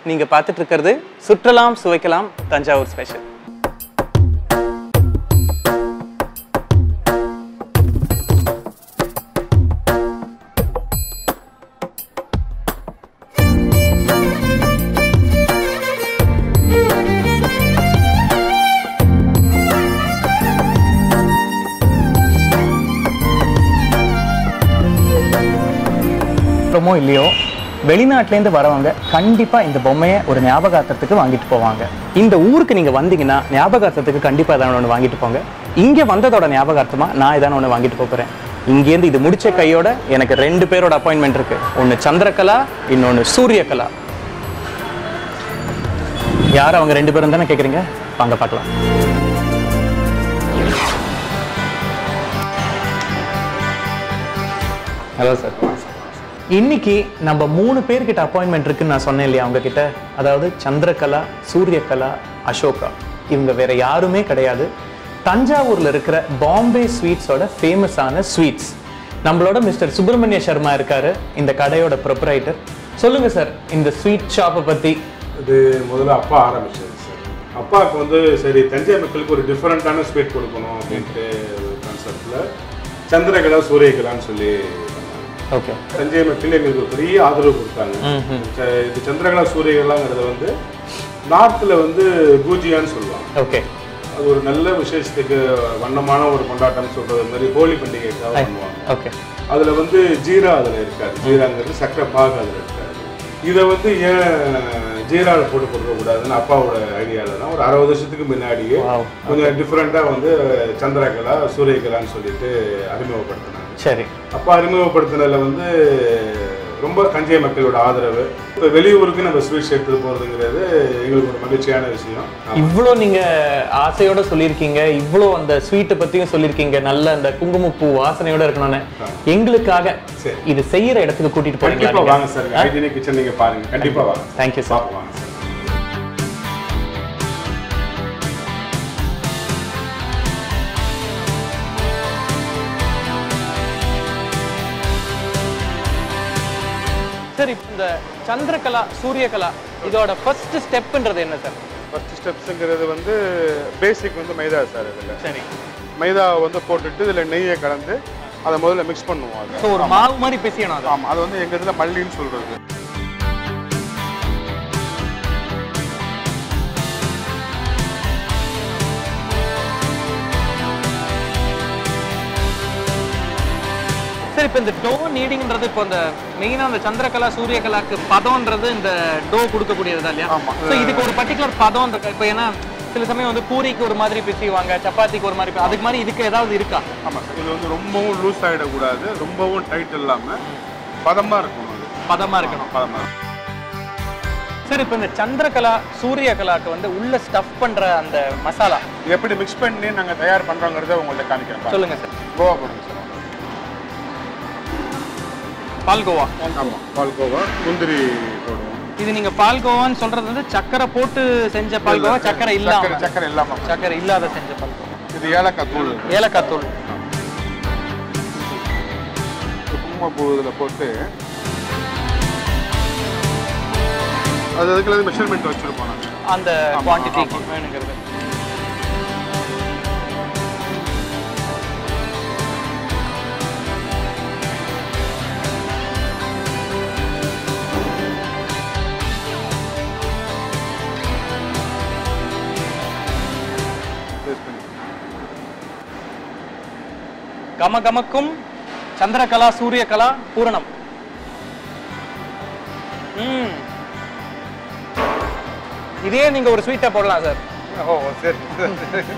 நீங்க பார்த்துட்டு இருக்கிறது சுற்றலாம் சுவைக்கலாம் தஞ்சாவூர் ஸ்பெஷல் அப்புறமோ இல்லையோ வெளிநாட்டிலேருந்து வரவங்க கண்டிப்பா இந்த பொம்மையை ஒரு ஞாபகார்த்தத்துக்கு வாங்கிட்டு போவாங்க இந்த ஊருக்கு நீங்க வந்தீங்கன்னா ஞாபகார்த்தத்துக்கு கண்டிப்பா ஏதாவது ஒன்று வாங்கிட்டு போங்க இங்க வந்ததோட ஞாபகார்த்தமா நான் ஏதாவது ஒன்று வாங்கிட்டு போப் போறேன் இங்கேருந்து இது முடிச்ச கையோட எனக்கு ரெண்டு பேரோட அப்பாயின்மெண்ட் இருக்கு ஒன்று சந்திரகலா இன்னொன்று சூரியகலா யார் அவங்க ரெண்டு பேரும் தானே கேட்குறீங்க வாங்க பார்க்கலாம் ஹலோ சார் இன்னைக்கு நம்ம மூணு பேர்கிட்ட அப்பாயின்மெண்ட் இருக்குன்னு நான் சொன்னேன் இல்லையா அவங்க கிட்ட அதாவது சந்திரகலா சூரியகலா அசோகா இவங்க வேற யாருமே கிடையாது தஞ்சாவூர்ல இருக்கிற பாம்பே ஸ்வீட்ஸோட ஃபேமஸான ஸ்வீட்ஸ் நம்மளோட மிஸ்டர் சுப்பிரமணிய சர்மா இருக்காரு இந்த கடையோட ப்ரொப்ரைட்டர் சொல்லுங்க சார் இந்த ஸ்வீட் ஷாப்பை பத்தி இது முதல்ல அப்பா ஆரம்பிச்சது சார் அப்பாவுக்கு வந்து சரி தஞ்சை மக்களுக்கு ஒரு டிஃப்ரெண்ட்டான ஸ்வீட் கொடுக்கணும் அப்படின்ட்டு ஒரு கான்செப்டில் சந்திரகலா சூரியகலான்னு சொல்லி பண்ணாங்க. ஓகே தஞ்சை மக்கள் எங்களுக்கு ஒரு பெரிய ஆதரவு கொடுத்தாங்க ச- இது சந்திரகலா சூரியகலாங்கிறத வந்து நார்த்தில் வந்து பூஜியான்னு சொல்லுவாங்க ஓகே அது ஒரு நல்ல விசேஷத்துக்கு வண்ணமான ஒரு கொண்டாட்டம் சொல்றது மாதிரி ஹோலி பண்டிகைக்காக பண்ணுவாங்க ஓகே அதில் வந்து ஜீரா அதில் இருக்காது ஜீராங்கிறது சக்கரை பாகு அதில் இருக்காது இதை வந்து ஏன் ஜீராவில் போட்டு கொடுக்கக்கூடாதுன்னு அப்பாவோட ஐடியாவில் தான் ஒரு அறுபது வருஷத்துக்கு முன்னாடியே Wow. கொஞ்சம் டிஃப்ரெண்ட்டாக வந்து சந்திரகலா சூரியகலான்னு சொல்லிட்டு அறிமுகப்படுத்தினாங்க சரி அப்பா அறிமுகப்படுத்தினதுல வந்து ரொம்ப தஞ்சை மக்களோட ஆதரவு இப்போ வெளியூருக்கு நம்ம ஸ்வீட்ஸ் எடுத்துட்டு போகிறதுங்கிறது எங்களுக்கு ஒரு மகிழ்ச்சியான விஷயம் இவ்வளோ நீங்க ஆசையோட சொல்லியிருக்கீங்க இவ்வளோ அந்த ஸ்வீட்டை பத்தியும் சொல்லியிருக்கீங்க நல்ல அந்த குங்குமப்பூ வாசனையோட இருக்கணும்னு எங்களுக்காக சரி. இது செய்யற இடத்துக்கு கூட்டிட்டு கண்டிப்பாக போறீங்களா வாங்க சார் ஹைஜீனிக் கிச்சன் நீங்கள் பாருங்க கண்டிப்பாக வாங்க தேங்க்யூ சார் பார்ப்போம் வாங்க சார் சார் இப்போ இந்த சந்திரகலா சூரியகலா இதோட ஃபர்ஸ்ட் ஸ்டெப்ன்றது என்ன சார் ஃபர்ஸ்ட் ஸ்டெப்ஸுங்கிறது வந்து பேசிக் வந்து மைதா சார் இதில் சரி மைதாவை வந்து போட்டுட்டு இதில் நெய்யை கலந்து அதை முதல்ல மிக்ஸ் பண்ணுவோம் அது ஸோ ஒரு மாவு மாதிரி பிசையணும் அது ஆமாம் அது வந்து எங்கள் இதில் மல்லின்னு சொல்கிறது சார் இப்போ இந்த டோ நீடிங்ன்றது இப்போ இந்த மெயினாக அந்த சந்திரகலா சூரியகலாக்கு பதம்ன்றது இந்த டோ கொடுக்கக்கூடியது தான் இல்லையா ஆமா. ஸோ இதுக்கு ஒரு பர்டிகுலர் பதம் இருக்கு இப்போ ஏன்னா சில சமயம் வந்து பூரிக்கு ஒரு மாதிரி பிசைவாங்க சப்பாத்திக்கு ஒரு மாதிரி பி- அதுக்கு மாதிரி இதுக்கு ஏதாவது இருக்கா ஆமாம் சார் இது வந்து ரொம்பவும் லூஸ் ஆகிடக்கூடாது ரொம்பவும் டைட் இல்லாமல் பதமாக இருக்கணும் அது பதமா இருக்கணும் பதமாக சார் இப்போ இந்த சந்திரகலா சூரியகலாக்கு வந்து உள்ள ஸ்டஃப் பண்ற அந்த மசாலா எப்படி மிக்ஸ் பண்ணி நாங்கள் தயார் பண்ணுறோங்கிறத உங்கள்ட்ட காமிக்கிறேன் பாருங்க. சொல்லுங்க சார் கோவா போடுங்க சார் பால்கோவா ஆமாம் பால்கோவா முந்திரி போடுவோம் இது நீங்க பால்கோவான்னு சொல்றது வந்து சக்கரை போட்டு செஞ்ச பால்கோவா சக்கரை இல்லாம சக்கரை சக்கரை இல்லாமல் சக்கரை இல்லாத செஞ்ச பால்கோவா இது ஏலக்காய் தூள் ஏலக்காய் தூள் குங்குமப்பூ இதில் போட்டு அது அதுக்குள்ள மெஷர்மெண்ட் வச்சுருப்போம் நாங்கள் அந்த குவான்டிட்டிக்கு வேணுங்கிறது டேஸ்ட் பண்ணி கமகமக்கும் சந்திரகலா சூரியகலா பூரணம் ம் இதே நீங்க ஒரு ஸ்வீட்டா போடலாம் சார் ஓ சரி சரி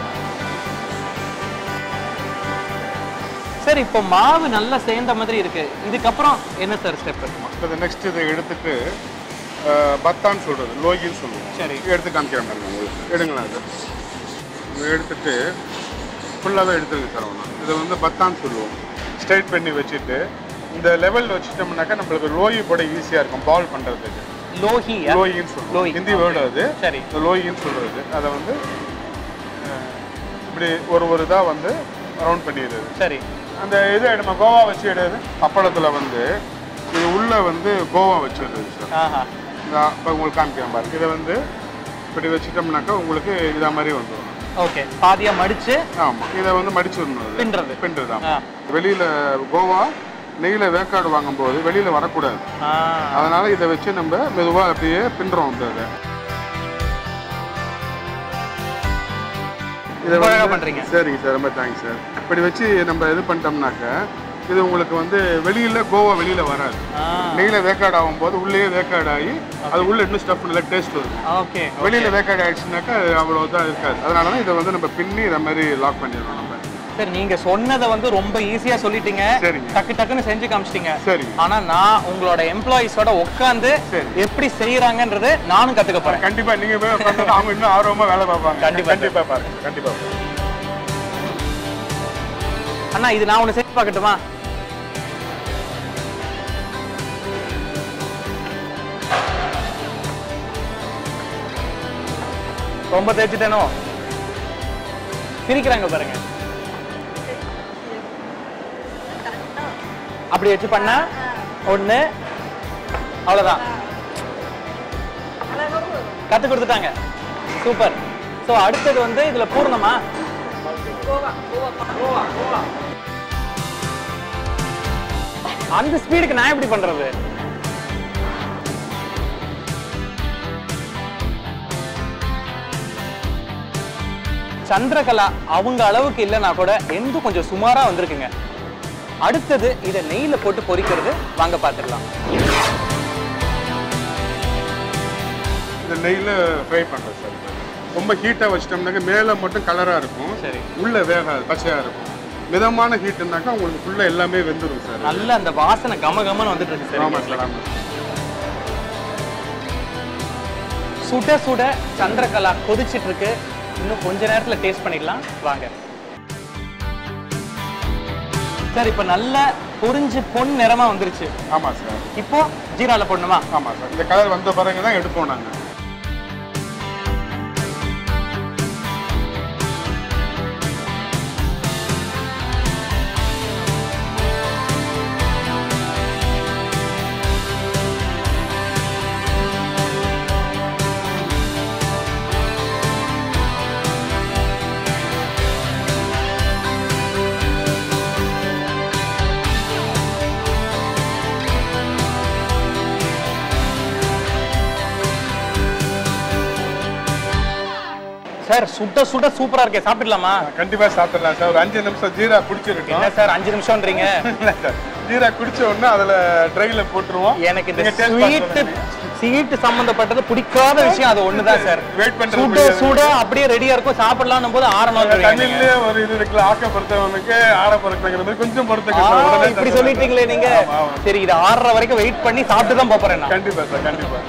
சார் இப்போ மாவு நல்லா சேர்ந்த மாதிரி இருக்கு இதுக்கப்புறம் என்ன சார் ஸ்டெப் இப்போ நெக்ஸ்ட் இதை எடுத்துட்டு அஹ், பத்தான்னு சொல்கிறது லோகின்னு சொல்லுவோம் சரி. எடுத்து காமிக்கிறேன் பாருங்க உங்களுக்கு எடுங்களேன் அது இதை எடுத்துட்டு ஃபுல்லாகவே எடுத்துருங்க சார் ஒன்று இதை வந்து பத்தான்னு சொல்லுவோம் ஸ்ட்ரைட் பண்ணி வச்சுட்டு இந்த லெவல் வச்சுட்டோம்னாக்கா நம்மளுக்கு லோயி போட ஈஸியாக இருக்கும் பால் பண்ணுறதுக்கு லோஹி லோயின்னு சொல்லுவோம் லோயி. ஹிந்தி வேர்டு அது சரி இந்த லோயின்னு சொல்கிறது அதை வந்து அஹ், இப்படி ஒரு ஒரு இதாக வந்து ரவுண்ட் பண்ணிடுறது சரி அந்த இது நம்ம கோவா வச்சு எடுது அப்பளத்தில் வந்து இது உள்ள வந்து கோவா வச்சிடுறது சார் ஆஹா இப்போ உங்களுக்கு காமிக்கிறேன் பாருங்க இதை வந்து இப்படி வச்சுட்டோம்னாக்கா உங்களுக்கு இதா மாதிரி வந்துடும் ஓகே பாதியா மடிச்சு ஆமாம் இதை வந்து மடிச்சிடணும் இது. பின்றது பின்றது ஆ. வெளியில் கோவா நெய்யில் வேக்காடு வாங்கும்போது வெளியில் வரக்கூடாது ஆ அதனால இதை வச்சு நம்ம மெதுவாக அப்படியே பின்றோம் இந்த இதை இதை ரொம்ப அழகா வந்து- பண்றீங்க. சரிங்க சார் ரொம்ப தேங்க்ஸ் சார் இப்படி வச்சு நம்ம இது பண்ணிட்டோம்னாக்க இது உங்களுக்கு வந்து வெளியில கோவா வெளியில வராது ஆ நெய்யில வேக்காடு ஆகும்போது உள்ளேயே வேக்காடு ஆகி அது உள்ள இன்னும் ஸ்டஃப் நல்ல டேஸ்ட் வரும் ஓகே வெளியில வேக்காடு ஆயிடுச்சுனாக்கா அது அவ்வளோ தான் இருக்காது அதனால தான் இதை வந்து நம்ம பின்னி இதை மாதிரி லாக் பண்ணிடுறோம் நம்ம சரி நீங்க சொன்னதை வந்து ரொம்ப ஈஸியா சொல்லிட்டீங்க சரிங்க. டக்கு டக்குன்னு செஞ்சு காமிச்சிட்டீங்க சரிங்க ஆனா நான் உங்களோட எம்ப்ளாயிஸோட உட்காந்து சரி. எப்படி செய்யறாங்கன்றது நானும் கத்துக்க போறேன் கண்டிப்பா நீங்க போய் உட்கார்ந்தா அவங்க இன்னும் ஆர்வமா வேலை பார்ப்பாங்க கண்டிப்பா. கண்டிப்பா பாருங்க கண்டிப்பா அண்ணா இது நான் ஒண்ணு செஞ்சு பார்க்கட்டுமா ரொம்ப தேய்ச்சிட்டேனோ சிரிக்கிறாங்க பாருங்க அப்படி வச்சு பண்ணா ஒண்ணு அவ்வளவுதான் கத்து கொடுத்துட்டாங்க சூப்பர் சோ அடுத்தது வந்து இதுல பூர்ணமா அந்த ஸ்பீடுக்கு நான் எப்படி பண்றது சந்திரகலா அவங்க அளவுக்கு இல்லைன்னா கூட எந்த கொஞ்சம் சுமாரா வந்திருக்குங்க அடுத்தது இதை நெய்ல போட்டு பொரிக்கிறது வாங்க பார்த்துடலாம் இந்த நெய்யில் ஃப்ரை பண்ணுறோம் சார் ரொம்ப ஹீட்டாக வச்சிட்டோம்னாக்க மேலே மட்டும் கலராக இருக்கும் சரி உள்ள வேகாது பச்சையாக இருக்கும் மிதமான ஹீட்டுனாக்கா உங்களுக்கு ஃபுல்லாக எல்லாமே வெந்துடும் சார் நல்ல அந்த வாசனை கம கமன்னு வந்துட்டு இருக்கு ஆமாம் சரி சார் ஆமாம் சுட சுட சந்திரகலா கொதிச்சிட்டு இருக்கு இன்னும் கொஞ்ச நேரத்துல டேஸ்ட் பண்ணிடலாம் வாங்க சார் இப்ப நல்ல பொரிஞ்சு பொன் நிறமா வந்துருச்சு ஆமாம் சார் இப்போ ஜீரால போடணுமா ஆமாம் சார் இந்த கலர் வந்த பிறகு தான் எடுப்போம் நாங்கள் சார் சுட சுட சூப்பரா இருக்கே சாப்பிடலாமா கண்டிப்பாக சாப்பிடலாம் சார் ஒரு அஞ்சு நிமிஷம் ஜீரா பிடிச்சிருக்கோம் என்ன சார் அஞ்சு நிமிஷம்ன்றீங்க இல்லை சார் ஜீரா குடிச்ச உடனே அதில் ட்ரையில் போட்டுருவோம் எனக்கு இந்த நீங்க taste பார்த்து ஸ்வீட் ஸ்வீட் சம்பந்தப்பட்டது பிடிக்காத விஷயம் அது ஒண்ணுதான் சார் Wait பண்றது சுட முடியாது. சுட அப்படியே ரெடியா இருக்கும் சாப்பிடலாம் போது ஆறணும் தமிழ்லயே ஒரு இது இருக்குல்ல ஆக்க பொறுத்தவனுக்கு ஆட பொறுத்தங்கிற மாதிரி கொஞ்சம் பொறுத்துக்கு ஆ, சார். உடனே இப்படி சார் சொல்லிட்டீங்களே நீங்க ஆமா, ஆமா. சரி இது ஆறரை வரைக்கும் வெயிட் பண்ணி சாப்பிட்டு தான் போறேன் நான் கண்டிப்பா சார் கண்டிப்பா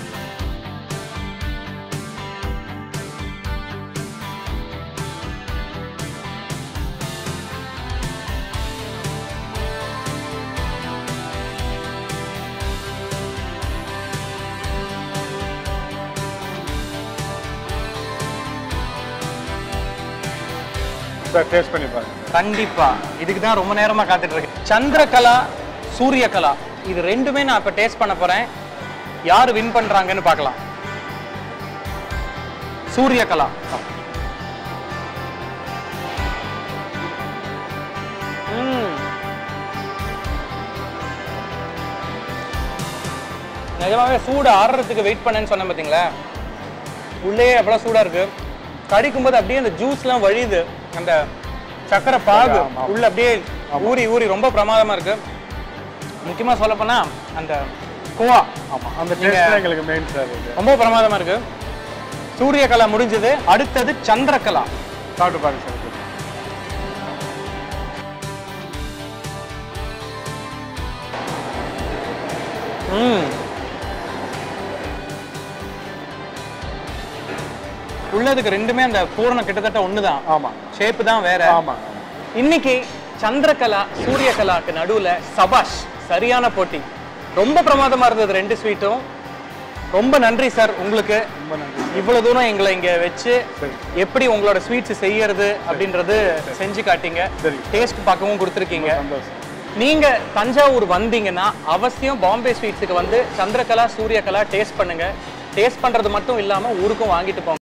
சார் டேஸ்ட் பண்ணி பாருங்க கண்டிப்பா இதுக்கு தான் ரொம்ப நேரமா காத்துட்டு இருக்கேன் சந்திரகலா சூரியகலா இது ரெண்டுமே நான் இப்ப டேஸ்ட் பண்ண போறேன் யார் வின் பண்றாங்கன்னு பார்க்கலாம் சூரியகலா ம். நிஜமாவே சூடு ஆறுறதுக்கு வெயிட் பண்ணேன்னு சொன்னேன் பார்த்தீங்களா உள்ளே எவ்வளோ சூடா இருக்கு கடிக்கும் போது அப்படியே அந்த ஜூஸ்லாம் வழியுது அந்த சக்கரை பாகு உள்ள அப்படியே ஊறி ஊறி ரொம்ப பிரமாதமா இருக்கு முக்கியமா சொல்ல போனா அந்த கோவா ஆமா அந்த டேஸ்ட் தான் எங்களுக்கு மெயின் சார் இது ரொம்ப பிரமாதமா இருக்கு சூரியகலா முடிஞ்சது அடுத்தது சந்திரகலா சாப்பிட்டு பாருங்க சார் ம் உள்ளதுக்கு ரெண்டுமே அந்த பூரணம் கிட்டத்தட்ட ஒண்ணுதான் ஆமா ஷேப்பு தான் வேற ஆமா இன்னைக்கு சந்திரகலா சூரியகலாக்கு நடுவுல சபாஷ் சரியான போட்டி ரொம்ப பிரமாதமா இருந்தது ரெண்டு ஸ்வீட்டும் ரொம்ப நன்றி சார் உங்களுக்கு ரொம்ப நன்றி இவ்வளவு தூரம் எங்களை இங்க வச்சு சரி. எப்படி உங்களோட ஸ்வீட்ஸ் செய்யறது அப்படின்றது செஞ்சு காட்டிங்க சரி. டேஸ்ட் பார்க்கவும் கொடுத்துருக்கீங்க சந்தோஷம் நீங்க தஞ்சாவூர் வந்தீங்கன்னா அவசியம் பாம்பே ஸ்வீட்ஸுக்கு வந்து சந்திரகலா சூரியகலா டேஸ்ட் பண்ணுங்க டேஸ்ட் பண்றது மட்டும் இல்லாம ஊருக்கும் வாங்கிட்டு போங்க